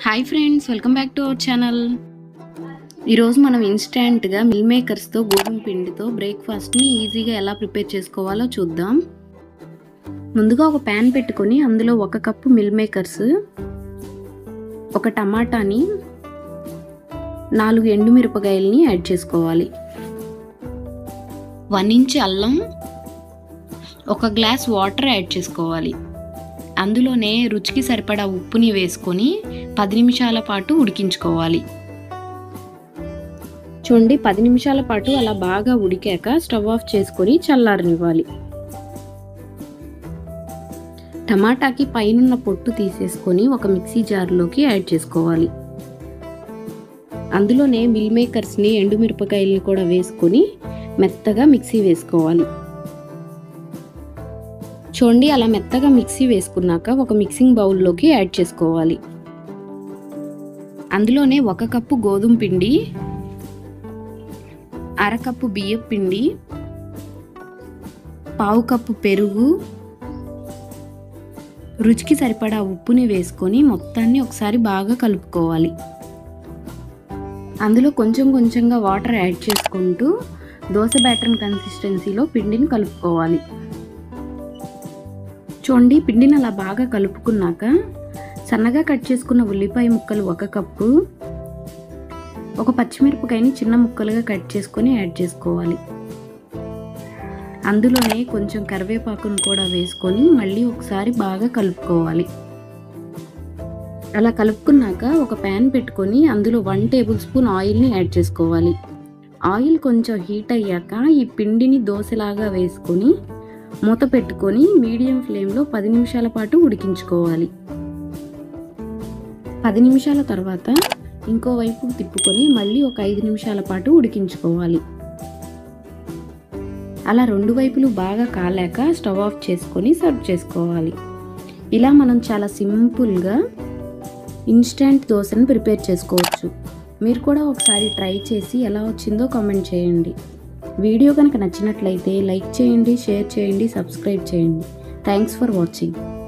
hi friends welcome back to our channel ఈరోజు మనం ఇన్స్టాంట్గా mill మేకర్స్తో గోధుమ పిండితో బ్రేక్ఫాస్ట్ని ఈజీగా ఎలా ప్రిపేర్ చేసుకోవాలో చూద్దాం ముందుగా ఒక ప్యాన్ పెట్టుకొని అందులో ఒక కప్పు మిల్ మేకర్స్ ఒక టమాటాని నాలుగు ఎండుమిరపకాయలని యాడ్ చేసుకోవాలి వన్ ఇంచ్ అల్లం ఒక గ్లాస్ వాటర్ యాడ్ చేసుకోవాలి అందులోనే రుచికి సరిపడా ఉప్పుని వేసుకొని పది నిమిషాల పాటు ఉడికించుకోవాలి చూడండి పది నిమిషాల పాటు అలా బాగా ఉడికాక స్టవ్ ఆఫ్ చేసుకొని చల్లారనివ్వాలి టమాటాకి పైనున్న పొట్టు తీసేసుకొని ఒక మిక్సీ జార్లోకి యాడ్ చేసుకోవాలి అందులోనే మిల్ మేకర్స్ని ఎండుమిరపకాయలని కూడా వేసుకొని మెత్తగా మిక్సీ వేసుకోవాలి చూడండి అలా మెత్తగా మిక్సీ వేసుకున్నాక ఒక మిక్సింగ్ బౌల్లోకి యాడ్ చేసుకోవాలి అందులోనే ఒక కప్పు గోధుమ పిండి అరకప్పు బియ్యం పిండి పావు కప్పు పెరుగు రుచికి సరిపడా ఉప్పుని వేసుకొని మొత్తాన్ని ఒకసారి బాగా కలుపుకోవాలి అందులో కొంచెం కొంచెంగా వాటర్ యాడ్ చేసుకుంటూ దోశ బ్యాటర్ కన్సిస్టెన్సీలో పిండిని కలుపుకోవాలి చూడండి పిండిని అలా బాగా కలుపుకున్నాక సన్నగా కట్ చేసుకున్న ఉల్లిపాయ ముక్కలు ఒక కప్పు ఒక పచ్చిమిరపకాయని చిన్న ముక్కలుగా కట్ చేసుకొని యాడ్ చేసుకోవాలి అందులోనే కొంచెం కరివేపాకును కూడా వేసుకొని మళ్ళీ ఒకసారి బాగా కలుపుకోవాలి అలా కలుపుకున్నాక ఒక ప్యాన్ పెట్టుకొని అందులో వన్ టేబుల్ స్పూన్ ఆయిల్ని యాడ్ చేసుకోవాలి ఆయిల్ కొంచెం హీట్ అయ్యాక ఈ పిండిని దోశలాగా వేసుకొని మూత పెట్టుకొని మీడియం ఫ్లేమ్లో పది నిమిషాల పాటు ఉడికించుకోవాలి పది నిమిషాల తర్వాత ఇంకో వైపు తిప్పుకొని మళ్ళీ ఒక ఐదు నిమిషాల పాటు ఉడికించుకోవాలి అలా రెండు వైపులు బాగా కాలాక స్టవ్ ఆఫ్ చేసుకొని సర్వ్ చేసుకోవాలి ఇలా మనం చాలా సింపుల్గా ఇన్స్టంట్ దోశను ప్రిపేర్ చేసుకోవచ్చు మీరు కూడా ఒకసారి ట్రై చేసి ఎలా వచ్చిందో కామెంట్ చేయండి వీడియో కనుక నచ్చినట్లయితే లైక్ చేయండి షేర్ చేయండి సబ్స్క్రైబ్ చేయండి థ్యాంక్స్ ఫర్ వాచింగ్